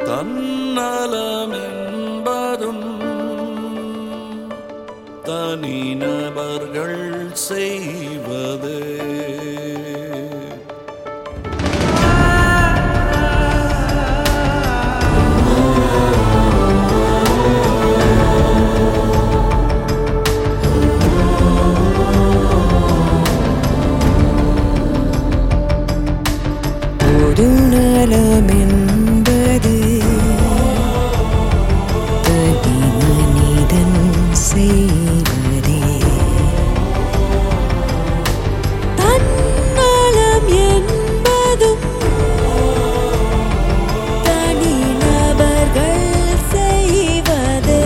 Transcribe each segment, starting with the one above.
தன்னலம் என்பதும் தனிநபர்கள் செய்வதே ஒரு நலமென்பது தனி மனிதன் செய்வதே தன்னலம் என்பதும் தனி நபர்கள் செய்வதே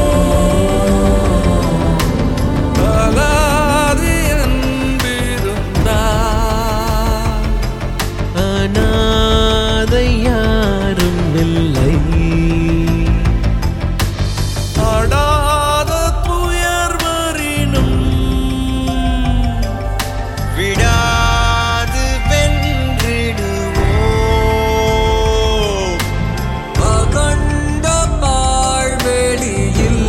அலாதி அன்பிருந்தால் அநாதை யாரும் இல்லை அடாத துயர்வரினும் விடாது வென்றிடுவோம் அகண்ட பாழ்வெளியில்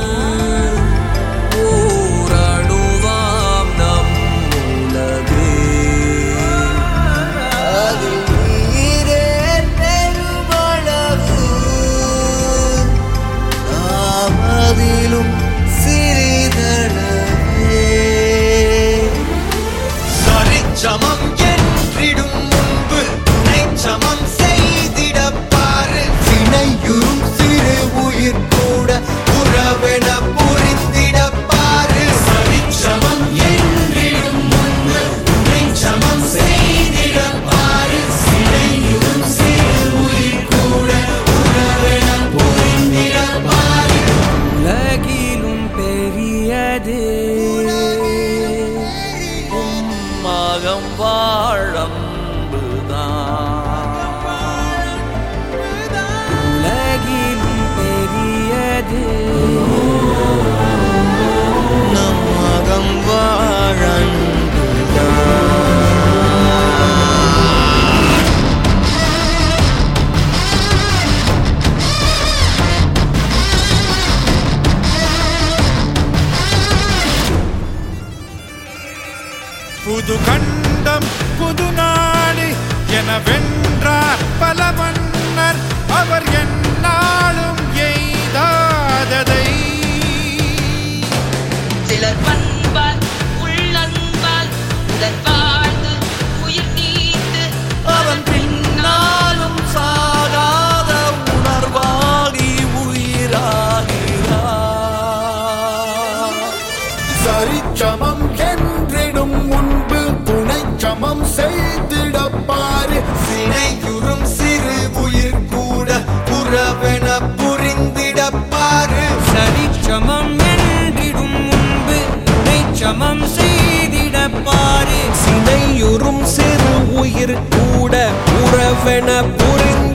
ஊரணுவாம் நம் உலகே அதில் நீரே பெருமளவு ஆமதிலும் சிறிதளவே சரிச்சமம் என்றிடும் முன்பு துணைச்சமம் செய்திட பாரு வினையுறும் சிறு உயிர் கூட உறவென புரிந்திட பாரு சரிச்சமம் என்றிடும் முன்பு துணைச்சமம் செய்திட பாரு வினையுறும் சிறு உயிர் கூட உறவென புரிந்திட பாரு உலகிலும் பெரியது உம்மகம் வாழம்புதான் உலகிலும் பெரியது நம்மகம் வாழன்புதான் புது கண்டம் புது நாடு என வென்றார் பல மன்னர் அவர் எந்நாளும் எய்தாததை சிலர் பண்பால் உள்ளன்பால் உடன் வாழ்ந்து உயிர் நீத்து அவன் பின்னாலும் சாகாத உணர்வாகி உயிராகிறார் சரிச்சமம் என்றிடும் முன்பு துணைச்சமம் செய்திட பாரு சினையுறும் சிறு உயிர் கூட உறவென புரிந்திட பாரு சரிச்சமம் என்றிடும் முன்பு சமம் செய்திட பாரு சினையுறும் சிறு உயிர் கூட உறவென புரிந்து